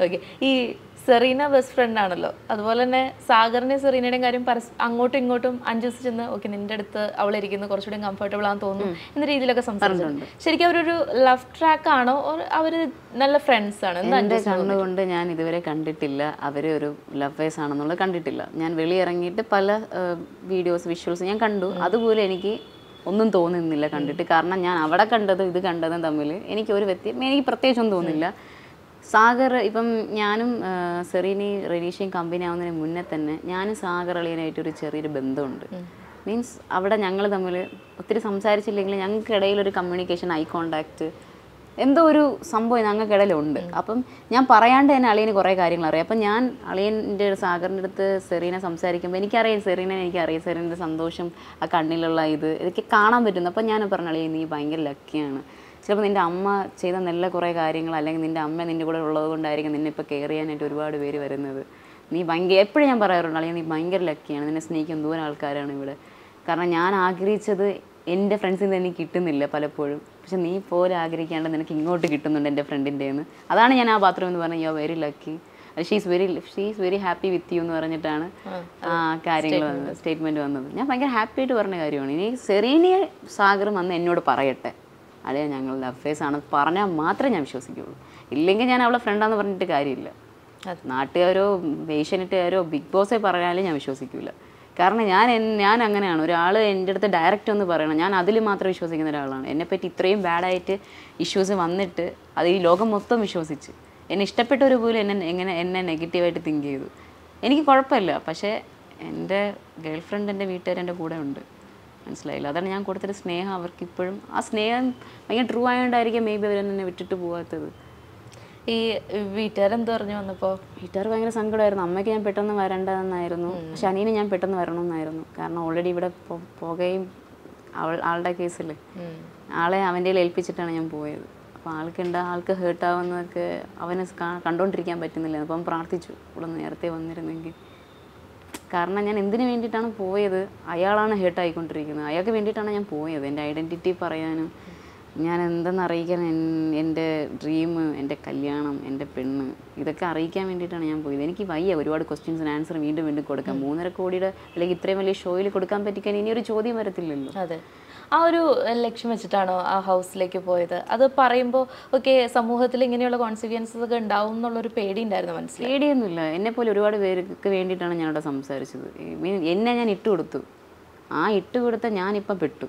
Okay ഈ Serena best friend ആണല്ലോ അതുപോലെ തന്നെ സാഗറിന്റെ സെറീനയുടെയും കാര്യം പരസ് അങ്ങോട്ടും ഇങ്ങോട്ടും അഞ്ചു ദിവസം ചെന്ന് ഓക്കെ നിന്റെ അടുത്ത് അവൾ ഇരിക്കുന്നത് കുറച്ചുകൂടി കംഫർട്ടബിൾ ആണെന്ന് തോന്നുന്നു എന്ന രീതിയിലൊക്കെ സംസാരിച്ചു ശരിക്കും അവരൊരു ലവ് ട്രാക്ക് ആണോ or അവര് നല്ല ഫ്രണ്ട്സ് ആണ് എന്താ എൻ്റെ കണ്ണുകൊണ്ട് ഞാൻ ഇതുവരെ കണ്ടിട്ടില്ല അവർ ഒരു ലവേഴ്സ് ആണെന്നുള്ളത് കണ്ടിട്ടില്ല ഞാൻ വെളിയിറങ്ങിയിട്ട് പല വീഡിയോസ് വിഷ്വൽസ് ഞാൻ കണ്ടു അതുപോലെ എനിക്ക് ഒന്നും തോന്നുന്നില്ല കണ്ടിട്ട് കാരണം ഞാൻ അവിടെ കണ്ടതും ഇത് കണ്ടതും തമ്മിൽ എനിക്ക് ഒരു വ്യത്യാസം എനിക്ക് പ്രത്യേകിച്ചൊന്നും തോന്നുന്നില്ല സാഗർ ഇപ്പം ഞാനും ആ, സെറീനി റെനീഷയും കമ്പനി ആവുന്നതിന് മുന്നേ തന്നെ ഞാനും സാഗർ അളിയനായിട്ട് ഒരു ചെറിയൊരു ബന്ധമുണ്ട് മീൻസ് അവിടെ ഞങ്ങൾ തമ്മിൽ ഒത്തിരി സംസാരിച്ചില്ലെങ്കിൽ ഞങ്ങൾക്കിടയിൽ ഒരു കമ്മ്യൂണിക്കേഷൻ ഐ കോണ്ടാക്ട് എന്തോ ഒരു സംഭവം ഞങ്ങൾക്കിടയിലുണ്ട് അപ്പം ഞാൻ പറയാണ്ട് തന്നെ അളിയന് കുറേ കാര്യങ്ങൾ അറിയാം അപ്പം ഞാൻ അളിയൻ്റെ സാഗറിൻ്റെ അടുത്ത് സെറീനെ സംസാരിക്കുമ്പോൾ എനിക്കറിയാം സെറീനെ എനിക്കറിയാം സെറീൻ്റെ സന്തോഷം ആ കണ്ണിലുള്ള ഇത് ഇതൊക്കെ കാണാൻ പറ്റുന്നു അപ്പം ഞാൻ പറഞ്ഞു അളിയൻ നീ ഭയങ്കര ലക്കിയാണ് ചിലപ്പോൾ നിൻ്റെ അമ്മ ചെയ്ത നല്ല കുറേ കാര്യങ്ങൾ അല്ലെങ്കിൽ നിൻ്റെ അമ്മ നിൻ്റെ കൂടെ ഉള്ളത് കൊണ്ടായിരിക്കും നിന്നെ ഇപ്പോൾ കെയർ ചെയ്യാനായിട്ട് ഒരുപാട് പേര് വരുന്നത് നീ ഭയങ്കര എപ്പോഴും ഞാൻ പറയാറുണ്ട് അല്ലെങ്കിൽ നീ ഭയങ്കര ലക്കിയാണ് നിന്നെ സ്നേഹിക്കുന്ന ദൂരം ആൾക്കാരാണ് ഇവിടെ കാരണം ഞാൻ ആഗ്രഹിച്ചത് എൻ്റെ ഫ്രണ്ട്സിൽ നിന്ന് എനിക്ക് കിട്ടുന്നില്ല പലപ്പോഴും പക്ഷെ നീ പോലെ ആഗ്രഹിക്കാണ്ട് നിനക്ക് ഇങ്ങോട്ട് കിട്ടുന്നുണ്ട് എൻ്റെ ഫ്രണ്ടിൻ്റെ എന്ന് അതാണ് ഞാൻ ആ ബാത്റൂം എന്ന് പറഞ്ഞാൽ you very lucky she's very she's very happy with you എന്ന് പറഞ്ഞിട്ടാണ് ആ കാര്യങ്ങൾ വന്നത് സ്റ്റേറ്റ്മെൻറ്റ് വന്നത് ഞാൻ ഭയങ്കര ഹാപ്പി ആയിട്ട് പറഞ്ഞ കാര്യമാണ് ഇനി സെറീനിയ സാഗറും വന്ന് എന്നോട് പറയട്ടെ അല്ലേ ഞങ്ങൾ ലഫേഴ്സ് ആണ് പറഞ്ഞാൽ മാത്രമേ ഞാൻ വിശ്വസിക്കുകയുള്ളൂ ഇല്ലെങ്കിൽ ഞാൻ അവളെ ഫ്രണ്ടാന്ന് പറഞ്ഞിട്ട് കാര്യമില്ല നാട്ടുകാരോ ഏഷ്യാനെറ്റുകാരോ ബിഗ് ബോസേ പറഞ്ഞാലും ഞാൻ വിശ്വസിക്കില്ല കാരണം ഞാൻ എൻ- ഞാൻ അങ്ങനെയാണ് ഒരാൾ എൻ്റെ അടുത്ത് ഡയറക്റ്റ് ഒന്ന് പറയണം ഞാൻ അതിൽ മാത്രം വിശ്വസിക്കുന്ന ഒരാളാണ് എന്നെപ്പറ്റി ഇത്രയും ബാഡായിട്ട് ഇഷ്യൂസ് വന്നിട്ട് അത് ഈ ലോകം മൊത്തം വിശ്വസിച്ച് എന്നെ ഇഷ്ടപ്പെട്ടവർ പോലും എന്നെ എങ്ങനെ എന്നെ നെഗറ്റീവായിട്ട് തിങ്ക് ചെയ്തു എനിക്ക് കുഴപ്പമില്ല പക്ഷേ എൻ്റെ ഗേൾ ഫ്രണ്ട് എൻ്റെ വീട്ടുകാർ എൻ്റെ കൂടെ ഉണ്ട് മനസ്സിലായില്ല അതാണ് ഞാൻ കൊടുത്തൊരു സ്നേഹം അവർക്ക് ഇപ്പോഴും ആ സ്നേഹം ഭയങ്കര ട്രൂ ആയതുകൊണ്ടായിരിക്കും മേ ബി അവരെന്നെ വിട്ടിട്ട് പോകാത്തത് ഈ വീട്ടുകാരെന്ത് പറഞ്ഞു വന്നപ്പോ വീട്ടുകാർ ഭയങ്കര സങ്കടമായിരുന്നു അമ്മയ്ക്ക് ഞാൻ പെട്ടെന്ന് വരേണ്ടതെന്നായിരുന്നു പക്ഷെ അനിയന് ഞാൻ പെട്ടെന്ന് വരണമെന്നായിരുന്നു കാരണം ഓൾറെഡി ഇവിടെ പോ- പോകുകയും അവൾ ആളുടെ കേസിൽ ആളെ അവൻ്റെ കയ്യിൽ ഏൽപ്പിച്ചിട്ടാണ് ഞാൻ പോയത് അപ്പോൾ ആൾക്കുണ്ട് ആൾക്ക് ഹേർട്ട് ആവുന്നതൊക്കെ അവന് കാ- കണ്ടോണ്ടിരിക്കാൻ പറ്റുന്നില്ല അപ്പം പ്രാർത്ഥിച്ചു ഇവിടെ നേരത്തെ വന്നിരുന്നെങ്കിൽ കാരണം ഞാൻ എന്തിനു വേണ്ടിയിട്ടാണ് പോയത് അയാളാണ് ഹേർട്ട് ആയിക്കൊണ്ടിരിക്കുന്നത് അയാൾക്ക് വേണ്ടിയിട്ടാണ് ഞാൻ പോയത് എൻ്റെ ഐഡൻറ്റിറ്റി പറയാനും ഞാൻ എന്തെന്ന് അറിയിക്കാൻ എൻ- എൻ്റെ ഡ്രീം എൻ്റെ കല്യാണം എൻ്റെ പെണ്ണ് ഇതൊക്കെ അറിയിക്കാൻ വേണ്ടിയിട്ടാണ് ഞാൻ പോയത് എനിക്ക് വയ്യ ഒരുപാട് ക്വസ്റ്റ്യൻസിന് ആൻസർ വീണ്ടും വീണ്ടും കൊടുക്കാം മൂന്നര കോടിയുടെ അല്ലെങ്കിൽ ഇത്രയും വലിയ ഷോയിൽ കൊടുക്കാൻ പറ്റിക്കാൻ ഇനി ഒരു ചോദ്യം വരത്തില്ലല്ലോ അതെ ആ ഒരു ലക്ഷ്യം വെച്ചിട്ടാണോ ആ ഹൗസിലേക്ക് പോയത് അത് പറയുമ്പോൾ ഓക്കെ സമൂഹത്തിൽ ഇങ്ങനെയുള്ള കോൺസിക്വൻസസ് ഒക്കെ ഉണ്ടാവും എന്നുള്ളൊരു പേടി ഉണ്ടായിരുന്നു മനസ്സിൽ പേടിയൊന്നുമില്ല എന്നെ പോലെ ഒരുപാട് പേർക്ക് വേണ്ടിയിട്ടാണ് ഞാനിവിടെ സംസാരിച്ചത് മീൻ എന്നെ ഞാൻ ഇട്ട് കൊടുത്തു ആ ഇട്ട് കൊടുത്ത ഞാനിപ്പം പെട്ടു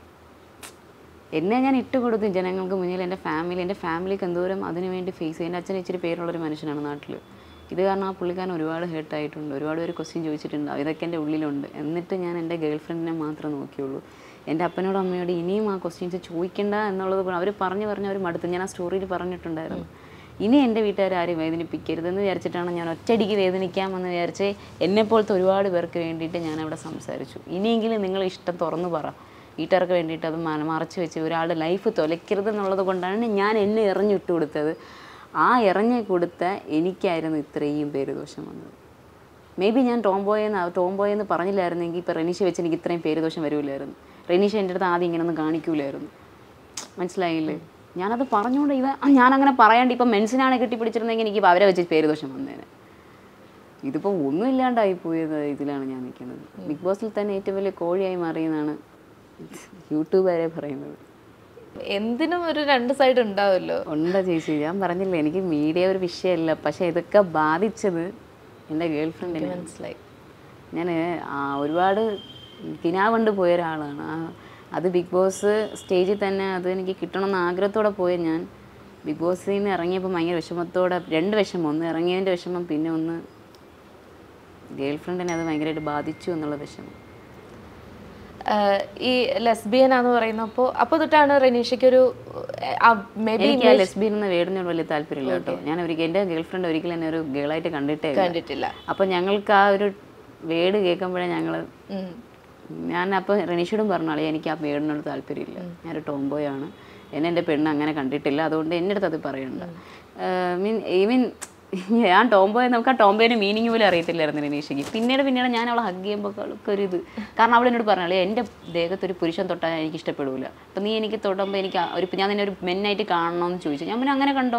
എന്നെ ഞാൻ ഇട്ട് കൊടുത്തു ജനങ്ങൾക്ക് മുന്നിൽ എൻ്റെ ഫാമിലി എൻ്റെ ഫാമിലിക്ക് എന്തോരം അതിനു വേണ്ടി ഫേസ് ചെയ്യും എൻ്റെ അച്ഛൻ ഇച്ചിരി പേരുള്ളൊരു മനുഷ്യനാണ് നാട്ടിൽ ഇത് കാരണം ആ പുള്ളിക്കാരൻ ഒരുപാട് ഹേർട്ടായിട്ടുണ്ട് ഒരുപാട് പേര് ക്വസ്റ്റ്യൻ ചോദിച്ചിട്ടുണ്ട് ഇതൊക്കെ എൻ്റെ ഉള്ളിലുണ്ട് എന്നിട്ട് ഞാൻ എൻ്റെ ഗേൾ ഫ്രണ്ടിനെ മാത്രമേ നോക്കിയുള്ളൂ എൻ്റെ അപ്പനോടും അമ്മയോട് ഇനിയും ആ ക്വസ്റ്റ്യൻസ് ചോദിക്കണ്ട എന്നുള്ളത് അവർ പറഞ്ഞു പറഞ്ഞ് അവർ മടുത്തു ഞാൻ ആ സ്റ്റോറിയിൽ പറഞ്ഞിട്ടുണ്ടായിരുന്നു ഇനി എൻ്റെ വീട്ടുകാരെ ആരെയും വേദനിപ്പിക്കരുതെന്ന് വിചാരിച്ചിട്ടാണ് ഞാൻ ഒറ്റയടിക്ക് വേദനിക്കാമെന്ന് വിചാരിച്ച് എന്നെപ്പോലത്തെ ഒരുപാട് പേർക്ക് വേണ്ടിയിട്ട് ഞാൻ അവിടെ സംസാരിച്ചു ഇനിയെങ്കിലും നിങ്ങൾ ഇഷ്ടം തുറന്നു പറ വീട്ടുകാർക്ക് വേണ്ടിയിട്ട് അത് മന- മറച്ചു വെച്ച് ഒരാളുടെ ലൈഫ് തൊലയ്ക്കരുത് എന്നുള്ളത് കൊണ്ടാണ് ഞാൻ എന്നെ എറിഞ്ഞിട്ട് കൊടുത്തത് ആ എറിഞ്ഞ് കൊടുത്ത എനിക്കായിരുന്നു ഇത്രയും പേര് ദോഷം വന്നത് മേ ബി ഞാൻ ടോംബോയെന്ന് ടോംബോയെന്ന് പറഞ്ഞില്ലായിരുന്നെങ്കിൽ ഇപ്പോൾ റെനീഷ വെച്ച് എനിക്ക് ഇത്രയും പേര് ദോഷം വരില്ലായിരുന്നു റെനീഷ എൻ്റെ അടുത്ത് ആദ്യം ഇങ്ങനെയൊന്നും കാണിക്കൂലായിരുന്നു മനസ്സിലായില്ലേ ഞാനത് പറഞ്ഞുകൊണ്ട് ഇവ ആ, ഞാനങ്ങനെ പറയാണ്ട് ഇപ്പം മെൻസിനാണ് കെട്ടിപ്പിടിച്ചിരുന്നെങ്കിൽ എനിക്ക് ഇപ്പം അവരെ വെച്ച് പേര് ദോഷം വന്നേനെ ഇതിപ്പോൾ ഒന്നും ഇല്ലാണ്ടായി പോയത് ഇതിലാണ് ഞാൻ നിൽക്കുന്നത് ബിഗ് ബോസിൽ തന്നെ ഏറ്റവും വലിയ കോഴിയായി മാറിയെന്നാണ് യൂട്യൂബുകാരെ പറയുന്നത് എന്തിനും ഒരു രണ്ട് സൈഡ് ഉണ്ടാവുമല്ലോ ഉണ്ടോ ചേച്ചി ഞാൻ പറഞ്ഞില്ല എനിക്ക് മീഡിയ ഒരു വിഷയമല്ല പക്ഷേ ഇതൊക്കെ ബാധിച്ചത് എൻ്റെ ഗേൾ ഫ്രണ്ടിനെ മനസ്സിലായി ഞാൻ ഒരുപാട് കിനാവണ്ട് പോയ ഒരാളാണ് ആ, അത് ബിഗ് ബോസ് സ്റ്റേജിൽ തന്നെ അത് എനിക്ക് കിട്ടണമെന്ന് ആഗ്രഹത്തോടെ പോയ ഞാൻ ബിഗ് ബോസിൽ നിന്ന് ഇറങ്ങിയപ്പോൾ ഭയങ്കര വിഷമത്തോടെ രണ്ട് വിഷമം ഒന്ന് ഇറങ്ങിയതിൻ്റെ വിഷമം പിന്നെ ഒന്ന് ഗേൾ ഫ്രണ്ടിനെ അത് ഭയങ്കരമായിട്ട് ബാധിച്ചു എന്നുള്ള വിഷമം ആഹ് ഈ ലെസ്ബിയൻ ആന്ന് പറയുന്നപ്പോൾ അപ്പോൾ തൊട്ടാണ് റെനീഷയ്ക്ക് ഒരു മേ ബി എനിക്ക് ആ ലെസ്ബിയൻ എന്ന വേടിനോട് വലിയ താല്പര്യമില്ല കേട്ടോ ഞാൻ ഒരിക്കൽ എൻ്റെ ഗേൾ ഫ്രണ്ട് ഒരിക്കലും എന്നെ ഒരു ഗേളായിട്ട് കണ്ടിട്ടേ ഇല്ല. കണ്ടിട്ടില്ല അപ്പോൾ ഞങ്ങൾക്ക് ആ ഒരു വേട് കേൾക്കുമ്പോഴേ ഞങ്ങൾ ഉം. ഞാൻ അപ്പോൾ റെനീഷോടും പറഞ്ഞാളെ എനിക്ക് ആ വേടിനോട് താല്പര്യമില്ല ഞാനൊരു ടോംബോയാണ് എന്നെ എൻ്റെ പെണ്ണ് അങ്ങനെ കണ്ടിട്ടില്ല അതുകൊണ്ട് എൻ്റെ അടുത്ത് അത് പറയണ്ട മീൻ ഈവൻ ഞാൻ ടോംബോയെ നമുക്ക് ആ ടോംബോയുടെ മീനിങ് പോലും അറിയത്തില്ലായിരുന്നു രനീഷയ്ക്ക് പിന്നീട് പിന്നീട് ഞാൻ അവളെ ഹഗ് ചെയ്യുമ്പോൾ അവൾക്ക് ഒരു ഇത് കാരണം അവൾ എന്നോട് പറഞ്ഞാളേ എൻ്റെ ദേഹത്ത് ഒരു പുരുഷൻ തൊട്ടാൽ എനിക്ക് ഇഷ്ടപ്പെടില്ല അപ്പം നീ എനിക്ക് തൊടുമ്പോൾ എനിക്ക് ആ ഒരു ഞാൻ നിന്നെ ഒരു മെന്നായിട്ട് കാണണമെന്ന് ചോദിച്ചു ഞാൻ പിന്നെ അങ്ങനെ കണ്ടോ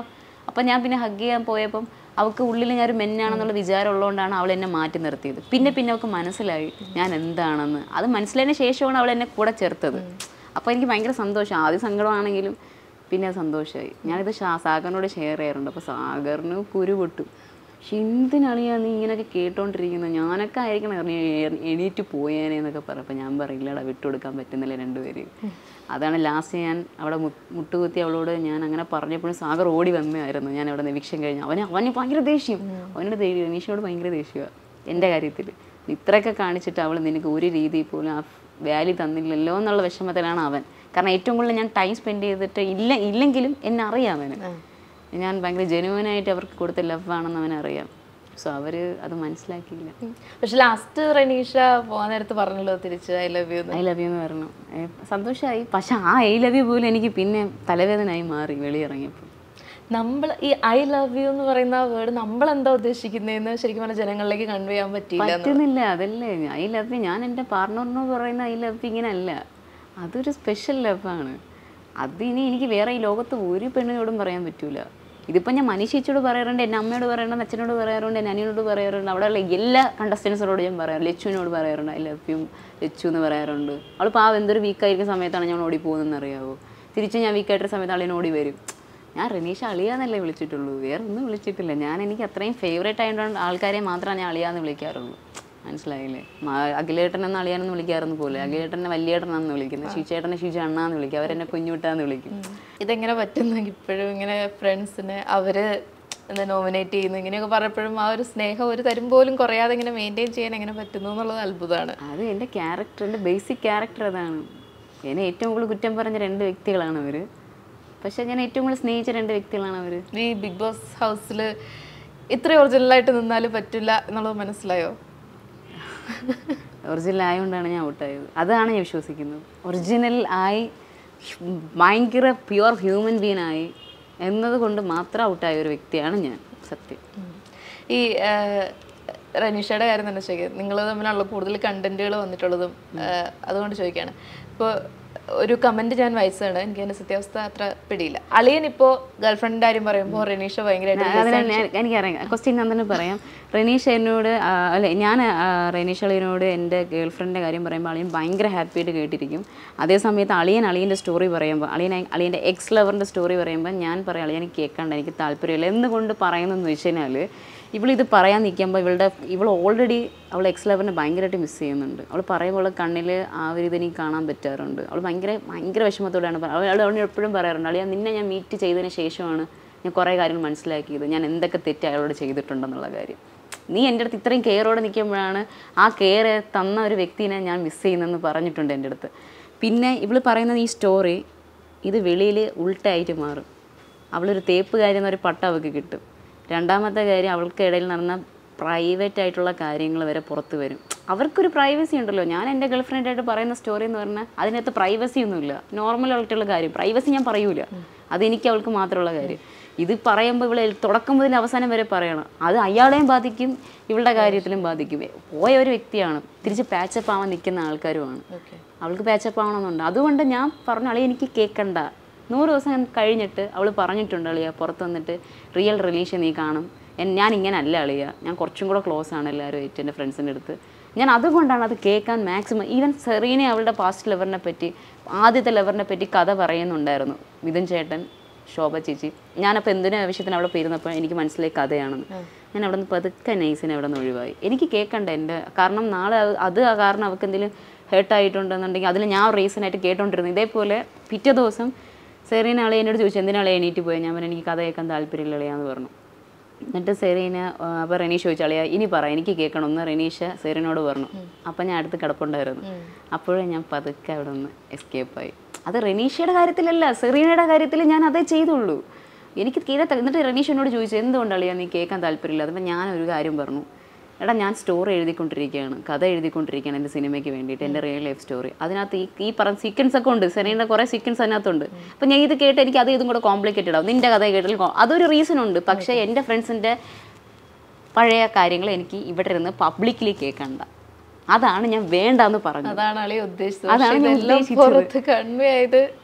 അപ്പം ഞാൻ പിന്നെ ഹഗ് ചെയ്യാൻ പോയപ്പം അവൾക്ക് ഉള്ളിൽ ഞാൻ ഒരു മെന്നാണെന്നുള്ള വിചാരം ഉള്ളതുകൊണ്ടാണ് അവൾ എന്നെ മാറ്റി നിർത്തിയത് പിന്നെ പിന്നെ അവൾക്ക് മനസ്സിലായി ഞാൻ എന്താണെന്ന് അത് മനസ്സിലായതിന് ശേഷമാണ് അവൾ എന്നെ കൂടെ ചേർത്തത് അപ്പോൾ എനിക്ക് ഭയങ്കര സന്തോഷം ആദ്യം സങ്കടമാണെങ്കിലും പിന്നെ അത് സന്തോഷമായി ഞാനിത് ഷാ- സാഗറിനോട് ഷെയർ ചെയ്യാറുണ്ട് അപ്പോൾ സാഗറിന് കുരു പൊട്ടും പക്ഷെ എന്തിനാളിയാ നീ ഇങ്ങനെയൊക്കെ കേട്ടോണ്ടിരിക്കുന്നത് ഞാനൊക്കെ ആയിരിക്കണം എറങ്ങി- എ- എണീറ്റ് പോയേനെ എന്നൊക്കെ പറഞ്ഞപ്പോൾ ഞാൻ പറയില്ലടാ വിട്ടുകൊടുക്കാൻ പറ്റുന്നില്ല രണ്ടുപേരെയും അതാണ് ലാസ്റ്റ് ഞാൻ അവിടെ മു- മുട്ടുകുത്തി അവളോട് ഞാൻ അങ്ങനെ പറഞ്ഞപ്പോഴും സാഗർ ഓടി വന്നതായിരുന്നു ഞാൻ അവിടെ നിവിക്ഷം കഴിഞ്ഞ് അവന് അവന് ഭയങ്കര ദേഷ്യം അവനോട് ദേഷ്യം രനീഷിനോട് ഭയങ്കര ദേഷ്യമാണ് എൻ്റെ കാര്യത്തിൽ ഇത്രയൊക്കെ കാണിച്ചിട്ട് അവൾ നിനക്ക് ഒരു രീതിയിൽ പോലും ആ വാല്യൂ തന്നില്ലല്ലോ എന്നുള്ള വിഷമത്തിലാണ് അവൻ കാരണം ഏറ്റവും കൂടുതൽ ഞാൻ ടൈം സ്പെൻഡ് ചെയ്തിട്ട് ഇല്ല ഇല്ലെങ്കിലും എന്നെ അറിയാം അവന് ഞാൻ ഭയങ്കര ജെനുവനായിട്ട് അവർക്ക് കൊടുത്ത ലവ് ആണെന്ന് അവനറിയാം സോ അവർ അത് മനസ്സിലാക്കിയില്ല പക്ഷെ ലാസ്റ്റ് റനീഷ പോകാൻ നേരത്ത് പറഞ്ഞല്ലോ തിരിച്ച് I love you I love you എന്ന് പറഞ്ഞു ഏ, സന്തോഷമായി പക്ഷെ ആ ഐ ലവ് യു പോലും എനിക്ക് പിന്നെ തലവേദനയായി മാറി വെളിയിറങ്ങിയപ്പോൾ നമ്മൾ ഈ ഐ ലവ് യു എന്ന് പറയുന്ന ആ വേർഡ് നമ്മൾ എന്താ ഉദ്ദേശിക്കുന്നതെന്ന് ശരിക്കും പറഞ്ഞാൽ ജനങ്ങളിലേക്ക് കൺവേ ചെയ്യാൻ പറ്റിയില്ല പറ്റുന്നില്ല അതല്ലേ ഐ ലവ് യു ഞാൻ എൻ്റെ പാർട്ണറിനോട് പറയുന്ന ഐ ലവ് യു ഇങ്ങനെ അല്ല അതൊരു സ്പെഷ്യൽ ലവാണ് അതിനി എനിക്ക് വേറെ ഈ ലോകത്ത് ഒരു പെണ്ണിനോടും പറയാൻ പറ്റൂല ഇതിപ്പോൾ ഞാൻ മനീഷിച്ചോട് പറയാറുണ്ട് എൻ്റെ അമ്മയോട് പറയാറുണ്ട് അച്ഛനോട് പറയാറുണ്ട് എൻ്റെ അനിയനോട് പറയാറുണ്ട് അവിടെയുള്ള എല്ലാ കണ്ടസ്റ്റൻസിനോട് ഞാൻ പറയാറുണ്ട് ലച്ചുവിനോട് പറയാറുണ്ട് ഐ ലവ് യു ലച്ചു എന്ന് പറയാറുണ്ട് അവൾ പാവം എന്തൊരു വീക്കായിരിക്കുന്ന സമയത്താണ് ഞാൻ ഓടി പോകുന്നതെന്ന് അറിയാവോ തിരിച്ച് ഞാൻ വീക്കായിട്ടൊരു സമയത്ത് ആളിനെ ഓടി വരും ഞാൻ റനീഷ് അളിയാന്നല്ലേ വിളിച്ചിട്ടുള്ളൂ വേറെ ഒന്നും വിളിച്ചിട്ടില്ല ഞാൻ എനിക്ക് അത്രയും ഫേവറേറ്റ് ആയതുകൊണ്ട് ആൾക്കാരെ മാത്രമേ ഞാൻ അളിയാന്ന് വിളിക്കാറുള്ളൂ മനസ്സിലായില്ലേ മാ- അഖിലേട്ടൻ എന്ന് അളിയാനൊന്നും വിളിക്കാറൊന്നും പോലെ അഖിലേട്ടനെ വലിയേട്ടനാന്ന് വിളിക്കുന്നത് ഷിച്ചേട്ടനെ ഷിജു അണ്ണാന്ന് വിളിക്കും അവരെന്നെ കുഞ്ഞുട്ടാന്ന് വിളിക്കും ഇതെങ്ങനെ പറ്റുന്നു ഇപ്പോഴും ഇങ്ങനെ ഫ്രണ്ട്സിന് അവര് എന്താ നോമിനേറ്റ് ചെയ്യുന്നു ഇങ്ങനെയൊക്കെ പറഞ്ഞപ്പോഴും ആ ഒരു സ്നേഹം ഒരു തരും പോലും കുറയാതെ ഇങ്ങനെ മെയിൻറ്റെയിൻ ചെയ്യാൻ എങ്ങനെ പറ്റുന്നു എന്നുള്ളത് അത്ഭുതമാണ് അത് എൻ്റെ ക്യാരക്ടർ എൻ്റെ ബേസിക് ക്യാരക്ടർ അതാണ് എന്നെ ഏറ്റവും കൂടുതൽ കുറ്റം പറഞ്ഞ രണ്ട് വ്യക്തികളാണ് അവർ പക്ഷെ ഞാൻ ഏറ്റവും കൂടുതൽ സ്നേഹിച്ച രണ്ട് വ്യക്തികളാണ് അവർ ഈ ബിഗ് ബോസ് ഹൗസിൽ ഇത്ര ഒറിജിനലായിട്ട് നിന്നാലും പറ്റില്ല എന്നുള്ളത് മനസ്സിലായോ ഒറിജിനൽ ആയതുകൊണ്ടാണ് ഞാൻ ഔട്ടായത് അതാണ് ഞാൻ വിശ്വസിക്കുന്നത് ഒറിജിനൽ ആയി ഭയങ്കര പ്യുവർ ഹ്യൂമൻ ബീൻ ആയി എന്നതുകൊണ്ട് മാത്രം ഔട്ടായ ഒരു വ്യക്തിയാണ് ഞാൻ സത്യം ഈ ആ, റനീഷയുടെ കാര്യം തന്നെ ചോദിക്കാം നിങ്ങൾ തമ്മിലുള്ള കൂടുതൽ കണ്ടന്റുകൾ വന്നിട്ടുള്ളതും ആ, അതുകൊണ്ട് ചോദിക്കുകയാണ് ഇപ്പോൾ ഒരു കമന്റ് ഞാൻ വായിച്ചതാണ് എനിക്ക് അതിന്റെ സത്യാവസ്ഥ അത്ര പിടിയില്ല അളിയൻ ഇപ്പോൾ ഗേൾഫ്രണ്ടിന്റെ കാര്യം പറയുമ്പോൾ റനീഷ ഭയങ്കരമായിട്ട് അതിന് ഞാൻ- എനിക്കറിയാം ക്വസ്റ്റ്യൻ ഞാൻ തന്നെ പറയാം റനീഷ് എന്നോട് ആ, അല്ലെ ഞാൻ ആ, റനീഷ് അളിയനോട് എൻ്റെ ഗേൾ ഫ്രണ്ടിൻ്റെ കാര്യം പറയുമ്പോൾ അളിയൻ ഭയങ്കര ഹാപ്പി ആയിട്ട് കേട്ടിരിക്കും അതേ സമയത്ത് അളിയൻ അളിയൻ്റെ സ്റ്റോറി പറയുമ്പോൾ അളിയൻ അളിയൻ്റെ എക്സ് ലവറിൻ്റെ സ്റ്റോറി പറയുമ്പോൾ ഞാൻ പറയാം അളിയൻ കേൾക്കണ്ട എനിക്ക് താല്പര്യമില്ല എന്തുകൊണ്ട് പറയുന്നതെന്ന് വെച്ച് കഴിഞ്ഞാൽ ഇവളിത് പറയാൻ നിൽക്കുമ്പോൾ ഇവളുടെ ഇവൾ ഓൾറെഡി അവൾ എക്സ് ലവറിനെ ഭയങ്കരമായിട്ട് മിസ് ചെയ്യുന്നുണ്ട് അവൾ പറയുമ്പോൾ കണ്ണിൽ ആ ഒരു ഇത് എനിക്ക് കാണാൻ പറ്റാറുണ്ട് അവൾ ഭയങ്കര ഭയങ്കര വിഷമത്തോടെയാണ് പറയുക അവൾ അവൾ എപ്പോഴും പറയാറുണ്ട് അളിയാ നിന്നെ ഞാൻ മീറ്റ് ചെയ്തതിന് ശേഷമാണ് ഞാൻ കുറേ കാര്യങ്ങൾ മനസ്സിലാക്കിയത് ഞാൻ എന്തൊക്കെ തെറ്റ് അയാളോട് ചെയ്തിട്ടുണ്ടെന്നുള്ള കാര്യം നീ എൻ്റെ അടുത്ത് ഇത്രയും കെയറോടെ നിൽക്കുമ്പോഴാണ് ആ കെയർ തന്ന ഒരു വ്യക്തിനെ ഞാൻ മിസ് ചെയ്യുന്നതെന്ന് പറഞ്ഞിട്ടുണ്ട് എൻ്റെ അടുത്ത് പിന്നെ ഇവൾ പറയുന്ന ഈ സ്റ്റോറി ഇത് വെളിയിൽ ഉൾട്ടായിട്ട് മാറും അവളൊരു തേപ്പുകാരി എന്നൊരു പട്ടം അവൾക്ക് കിട്ടും രണ്ടാമത്തെ കാര്യം അവൾക്ക് ഇടയിൽ നടന്ന പ്രൈവറ്റ് ആയിട്ടുള്ള കാര്യങ്ങൾ വരെ പുറത്ത് വരും അവർക്കൊരു പ്രൈവസി ഉണ്ടല്ലോ ഞാൻ എൻ്റെ ഗേൾ ഫ്രണ്ടായിട്ട് പറയുന്ന സ്റ്റോറി എന്ന് പറഞ്ഞാൽ അതിനകത്ത് പ്രൈവസി ഒന്നുമില്ല നോർമൽ ആയിട്ടുള്ള കാര്യം പ്രൈവസി ഞാൻ പറയൂല അതെനിക്ക് അവൾക്ക് മാത്രമുള്ള കാര്യം ഇത് പറയുമ്പോൾ ഇവളെ തുടക്കം മുതൽ അവസാനം വരെ പറയണം അത് അയാളെയും ബാധിക്കും ഇവളുടെ കാര്യത്തിലും ബാധിക്കും പോയ ഒരു വ്യക്തിയാണ് തിരിച്ച് പാച്ചപ്പ് ആവാൻ നിൽക്കുന്ന ആൾക്കാരുമാണ് ഓക്കെ അവൾക്ക് പാച്ചപ്പ് ആവണമെന്നുണ്ട് അതുകൊണ്ട് ഞാൻ പറഞ്ഞു അളിയ എനിക്ക് കേൾക്കണ്ട നൂറ് ദിവസം കഴിഞ്ഞിട്ട് അവൾ പറഞ്ഞിട്ടുണ്ട് അളിയ പുറത്ത് വന്നിട്ട് റിയൽ റിലേഷൻ നീ കാണും എൻ- ഞാൻ ഇങ്ങനെ അല്ല അളിയ ഞാൻ കുറച്ചും കൂടെ ക്ലോസ് ആണ് എല്ലാവരുമായിട്ട് എൻ്റെ ഫ്രണ്ട്സിൻ്റെ അടുത്ത് ഞാൻ അതുകൊണ്ടാണ് അത് കേൾക്കാൻ മാക്സിമം ഈവൻ സെറീനെ അവളുടെ പാസ്റ്റ് ലെവറിനെ പറ്റി ആദ്യത്തെ ലെവറിനെ പറ്റി കഥ പറയുന്നുണ്ടായിരുന്നു മിഥുൻ ചേട്ടൻ ശോഭ ചേച്ചി ഞാനപ്പോൾ എന്തിനും ആവശ്യത്തിന് അവിടെ പോയിരുന്നപ്പോൾ എനിക്ക് മനസ്സിലായി കഥയാണെന്ന് ഞാൻ അവിടെ നിന്ന് പതുക്കെ നൈസിനെ അവിടെ നിന്ന് ഒഴിവായി എനിക്ക് കേൾക്കണ്ട എൻ്റെ കാരണം നാളെ അത് അത് ആ കാരണം അവൾക്ക് എന്തെങ്കിലും ഹേർട്ടായിട്ടുണ്ടെന്നുണ്ടെങ്കിൽ അതിൽ ഞാൻ റീസണായിട്ട് കേട്ടോണ്ടിരുന്നു ഇതേപോലെ പിറ്റേ ദിവസം സെറീന ആളെ എന്നോട് ചോദിച്ചു എന്തിനാളെ എണീറ്റ് പോയി ഞാൻ പറഞ്ഞു എനിക്ക് കഥ കേൾക്കാൻ താല്പര്യമില്ല അളിയാന്ന് പറഞ്ഞു എന്നിട്ട് സെറീന ആ, അപ്പോൾ റെനീഷ് ചോദിച്ചു അളിയാ ഇനി പറ എനിക്ക് കേൾക്കണം എന്ന് റെനീഷ സെറീനോട് പറഞ്ഞു അപ്പം ഞാൻ അടുത്ത് കിടപ്പുണ്ടായിരുന്നു അപ്പോഴും ഞാൻ പതുക്കെ അവിടെ നിന്ന് എസ്കേപ്പായി അത് റെനീഷയുടെ കാര്യത്തിലല്ല സെറീനയുടെ കാര്യത്തിൽ ഞാൻ അതേ ചെയ്തുള്ളൂ എനിക്ക് തീരെ ത- എന്നിട്ട് റെനീഷ് എന്നോട് ചോദിച്ചു എന്തുകൊണ്ട് അളിയാ നീ കേൾക്കാൻ താല്പര്യമില്ല അപ്പം ഞാൻ ഒരു കാര്യം പറഞ്ഞു എടാ ഞാൻ സ്റ്റോറി എഴുതിക്കൊണ്ടിരിക്കുകയാണ് കഥ എഴുതിക്കൊണ്ടിരിക്കുകയാണ് എൻ്റെ സിനിമയ്ക്ക് വേണ്ടിയിട്ട് എൻ്റെ റിയൽ ലൈഫ് സ്റ്റോറി അതിനകത്ത് ഈ ഈ പറഞ്ഞ സീക്വൻസ് ഒക്കെ ഉണ്ട് സെറീൻ്റെ കുറേ സീക്വൻസ് അതിനകത്തുണ്ട് അപ്പം ഞാൻ ഇത് കേട്ട് എനിക്ക് അത് ഇതും കൂടെ കോംപ്ലിക്കേറ്റഡ് ആവും നിൻ്റെ കഥ കേട്ടാൽ കൊ- അതൊരു റീസൺ ഉണ്ട് പക്ഷേ എൻ്റെ ഫ്രണ്ട്സിൻ്റെ പഴയ കാര്യങ്ങൾ എനിക്ക് ഇവിടെ ഇരുന്ന് പബ്ലിക്കലി കേൾക്കണ്ട അതാണ് ഞാൻ വേണ്ടെന്ന് പറഞ്ഞത് അതാണ് അളി ഉദ്ദേശിച്ചത് അതാണ് പക്ഷേ ഞാൻ ഇതെല്ലാം ഉദ്ദേശിച്ചത്. പുറത്ത് കൺവേ ആയത്